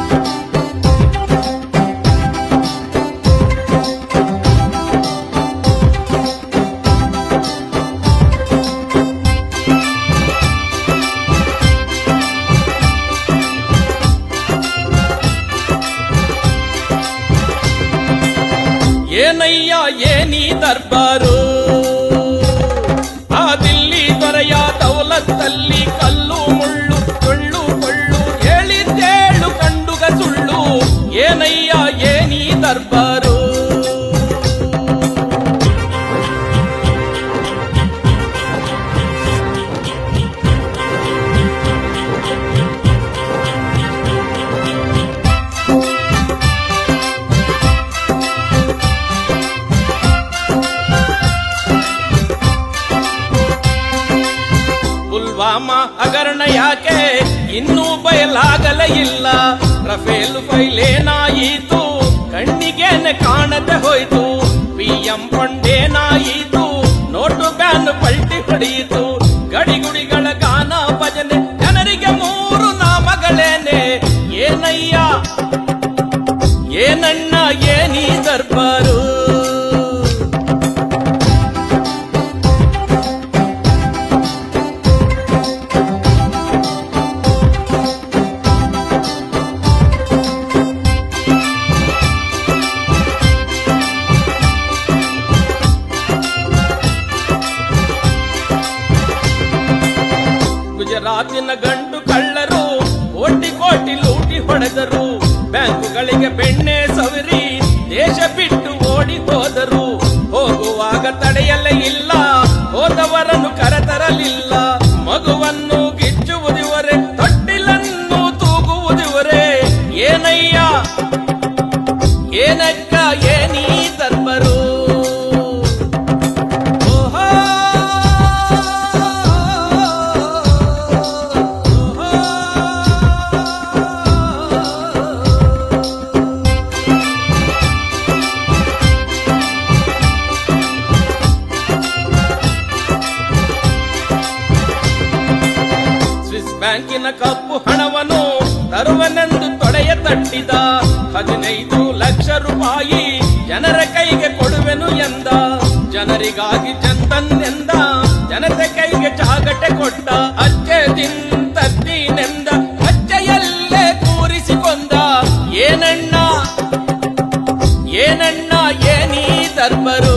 ಏನಯ್ಯ ಏನಿ ದರ್ಬಾರು ಆ ದಿಲ್ಲಿ ದೊರೆಯ ದೌಲತ್ತಲ್ಲಿ ಕಲ್ಲು ಮುಳ್ಳು ಸುಳ್ಳು ಕೊಳ್ಳು ಹೇಳಿದ್ದೇಳು ಕಂಡುಗ ಸುಳ್ಳು ಏನಯ್ಯ ಏನಿ ದರ್ಬಾರು ಪುಲ್ವಾಮಾ ಹಗರಣ ಯಾಕೆ ಇನ್ನೂ ಬಯಲಾಗಲೇ ಇಲ್ಲ ರಫೇಲ್ ಫೈಲೇನಾಯಿತು ಕಣ್ಣಿಗೇನೆ ಕಾಣದೆ ಹೋಯ್ತು ಪಿಎಂ ಫಂಡೇನಾಯಿತು ನೋಟು ಬ್ಯಾನ್ ಪಲ್ಟಿ ಹೊಡೆಯಿತು ಗಡಿಗುಡಿಗಳ ಗಾನ ಭಜನೆ ಜನರಿಗೆ ಮೂರು ನಾಮಗಳೇನೆ ಏನಯ್ಯ ಏನಣ್ಣ ಏನೀ ದರ್ಬಾರು ಗುಜರಾತಿನ ಗಂಡು ಕಳ್ಳರು ಕೋಟಿ ಕೋಟಿ ಲೂಟಿ ಹೊಡೆದರು ಬ್ಯಾಂಕುಗಳಿಗೆ ಬೆಣ್ಣೆ ಸವರಿ ದೇಶ ಬಿಟ್ಟು ಓಡಿ ಹೋದರು ಹೋಗುವಾಗ ತಡೆಯಲೇ ಇಲ್ಲ ಹೋದವರನ್ನು ಕರೆತರಲಿಲ್ಲ ಮಗುವನ್ನು ಗಿಚ್ಚುವುದಿವರೆ ತೊಟ್ಟಿಲನ್ನು ತೂಗುವುದಿವರೆ ಏನಯ್ಯ ಏನಕ್ಕ ಏನೀ ತರ್ಬರು ಓಹೋ ಸ್ವಿಸ್ ಬ್ಯಾಂಕಿನ ಕಪ್ಪು ಹಣವನ್ನು ತರುವನೆಂದು ತೊಡೆಯ ತಟ್ಟಿದ ಹದಿನೈದು ಲಕ್ಷ ರೂಪಾಯಿ ಜನರ ಕೈಗೆ ಕೊಡುವೆನು ಎಂದ ಜನರಿಗಾಗಿ ಜನ್ಧನ್ ಎಂದ ಜನತೆ ಕೈಗೆ ಚಾಗಟೆ ಕೊಟ್ಟ ಅಚ್ಚೆ ತಿಂತದ್ದೀನೆಂದ ಅಚ್ಚೆಯಲ್ಲೇ ಕೂರಿಸಿಕೊಂಡ ಏನಣ್ಣ ಏನಣ್ಣ ಏನೀ ದರ್ಬರು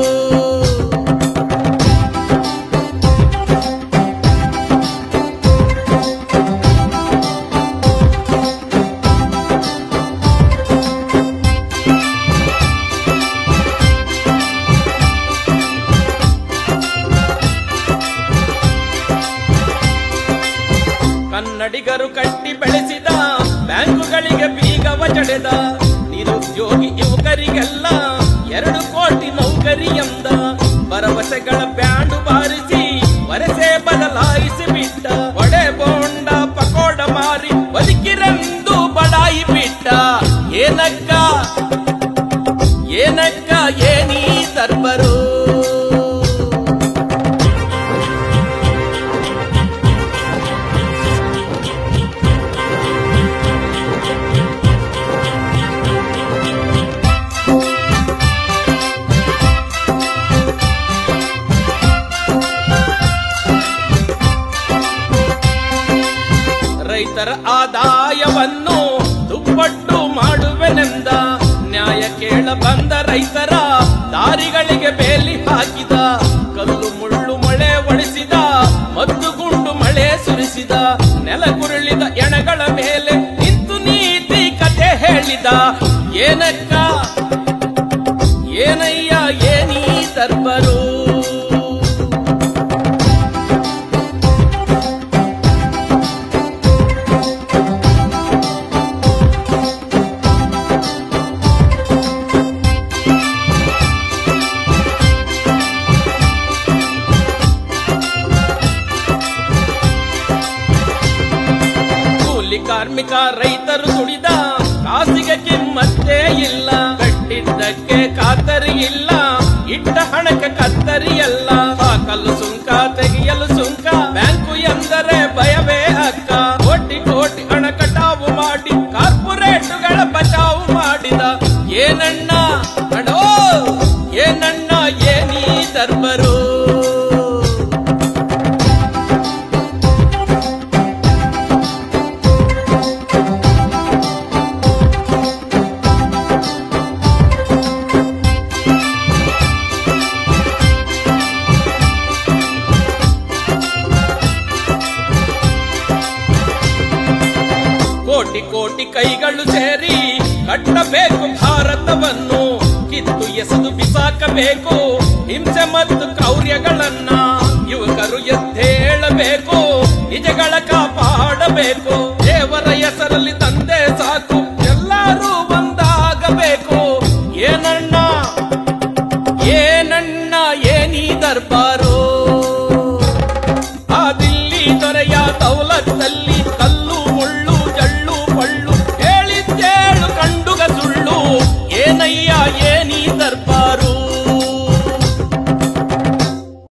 ಕನ್ನಡಿಗರು ಕಟ್ಟಿ ಬೆಳೆಸಿದ ಬ್ಯಾಂಕುಗಳಿಗೆ ಬೀಗವ ಜಡೆದ ನಿರುದ್ಯೋಗಿ ಯುವಕರಿಗೆಲ್ಲ ಎರಡು ಕೋಟಿ ನೌಕರಿ ಎಂದ ಭರವಸೆಗಳ ಬ್ಯಾಂಡು ಬಾರಿಸಿ ವರಸೆ ಬದಲಾಯಿಸಿ ಬಿಟ್ಟ ಒಡೆ ಬೋಂಡ ಪಕೋಡ ಮಾರಿ ಬದುಕಿರೆಂದು ಬಡಾಯಿ ಬಿಟ್ಟ ಏನಕ್ಕ ಏನಕ್ಕ ಏನೀ ತರ್ಬರು ರೈತರ ಆದಾಯವನ್ನು ದುಪ್ಪಟ್ಟು ಮಾಡುವೆನೆಂದ ನ್ಯಾಯ ಕೇಳ ಬಂದ ರೈತರ ದಾರಿಗಳಿಗೆ ಬೇಲಿ ಹಾಕಿದ ಕಲ್ಲು ಮುಳ್ಳು ಮಳೆ ಒಳಿಸಿದ ಮದ್ದು ಗುಂಡು ಮಳೆ ಸುರಿಸಿದ ನೆಲಗುರುಳಿದ ಎಣಗಳ ಮೇಲೆ ನಿಂತು ನೀತಿ ಕತೆ ಹೇಳಿದ ಏನಕ್ಕ ಏನಯ್ಯ ಏನೀ ತರ್ಬರು ಕೂಲಿ ಕಾರ್ಮಿಕ ರೈತರು ದುಡಿದ ಕಾಸಿಗೆ ಕಿಮ್ಮತ್ತೇ ಇಲ್ಲ ಕಟ್ಟಿದ್ದಕ್ಕೆ ಖಾತರಿ ಇಲ್ಲ ಇಟ್ಟ ಹಣಕ್ಕೆ ಕತ್ತರಿ ಎಲ್ಲ ಹಾಕಲು ಸುಂಕ ತೆಗೆಯಲು ಸುಂಕ ಬ್ಯಾಂಕು ಎಂದರೆ ಭಯವೇ ಅಕ್ಕ ಕೋಟಿ ಕೋಟಿ ಹಣ ಕಟಾವು ಮಾಡಿ ಕಾರ್ಪೊರೇಟ್ ಏನಣ್ಣ ಅಡೋ ಏನಣ್ಣ ಏನೀ ದರ್ಬರು ಕೋಟಿ ಕೋಟಿ ಕೈಗಳು ಸೇರಿ ಕಟ್ಟಬೇಕು ಭಾರತವನ್ನು ಕಿತ್ತು ಎಸೆದು ಬಿಸಾಕಬೇಕು ಹಿಂಸೆ ಮತ್ತು ಕ್ರೌರ್ಯಗಳನ್ನ ಯುವಕರು ಎದ್ದೇಳಬೇಕು ನಿಜಗಳ ಕಾಪಾಡಬೇಕು ದೇವರ ಹೆಸರಲ್ಲಿ ತಂದೆ ಸಾಕು